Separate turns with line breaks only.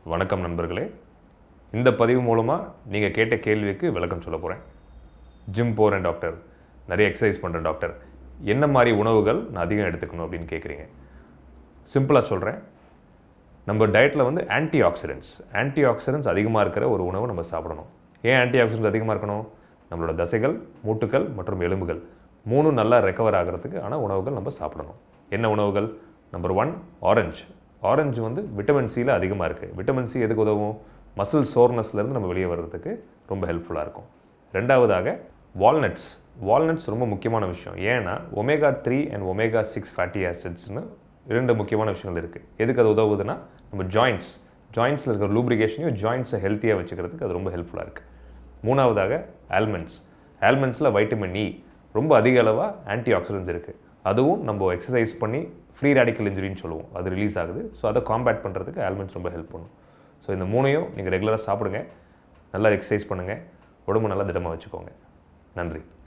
வணக்கம் நண்பர்களே இந்த பதிவு மூலமாக நீங்கள் கேட்ட கேள்விக்கு விளக்கம் சொல்ல போகிறேன் ஜிம் போகிறேன் டாக்டர் நிறைய எக்ஸசைஸ் பண்ணுறேன் டாக்டர் என்ன மாதிரி உணவுகள் நான் அதிகம் எடுத்துக்கணும் அப்படின்னு கேட்குறீங்க சிம்பிளாக சொல்கிறேன் நம்ம டயட்டில் வந்து ஆன்டி ஆக்சிடென்ட்ஸ் ஆன்டி ஆக்சிடென்ட்ஸ் அதிகமாக இருக்கிற ஒரு உணவை நம்ம சாப்பிடணும் ஏன் ஆன்டி ஆக்சிடென்ட்ஸ் அதிகமாக இருக்கணும் நம்மளோட தசைகள் மூட்டுகள் மற்றும் எலும்புகள் மூணும் நல்லா ரெக்கவர் ஆகிறதுக்கு ஆன உணவுகள் நம்ம சாப்பிடணும் என்ன உணவுகள் நம்பர் ஒன் ஆரஞ்சு ஆரஞ்சு வந்து விட்டமின் சியில் அதிகமாக இருக்குது விட்டமின் சி எதுக்கு உதவும் மசில் சோர்னஸ்லேருந்து நம்ம வெளியே வர்றதுக்கு ரொம்ப ஹெல்ப்ஃபுல்லாக இருக்கும் ரெண்டாவதாக வால்நட்ஸ் வால்நட்ஸ் ரொம்ப முக்கியமான விஷயம் ஏன்னா omega three and omega six fatty ஆசிட்ஸ்னு இரண்டு முக்கியமான விஷயங்கள் இருக்குது எதுக்கு அது உதவுதுன்னா நம்ம ஜாயின்ட்ஸ் ஜாயின்ஸில் இருக்கிற லூப்ரிகேஷனையும் ஜாயின்ஸை ஹெல்த்தியாக வச்சுக்கிறதுக்கு அது ரொம்ப ஹெல்ப்ஃபுல்லாக இருக்குது மூணாவதாக ஆல்மண்ட்ஸ் ஆல்மண்ட்ஸில் வைட்டமின் இ ரொம்ப அதிக அளவாக ஆன்டி ஆக்சிடென்ட்ஸ் இருக்குது அதுவும் நம்ம எக்ஸசைஸ் பண்ணி ஃப்ரீ ரேடிக்கல் இன்ஜுரின்னு சொல்லுவோம் அது ரிலீஸ் ஆகுது ஸோ அதை காம்பேட் பண்ணுறதுக்கு ஆல்மண்ட்ஸ் ரொம்ப ஹெல்ப் பண்ணும் ஸோ இந்த மூணையும் நீங்கள் ரெகுலராக சாப்பிடுங்க நல்லா எக்ஸசைஸ் பண்ணுங்கள் உடம்பு நல்லா திடமாக வச்சுக்கோங்க நன்றி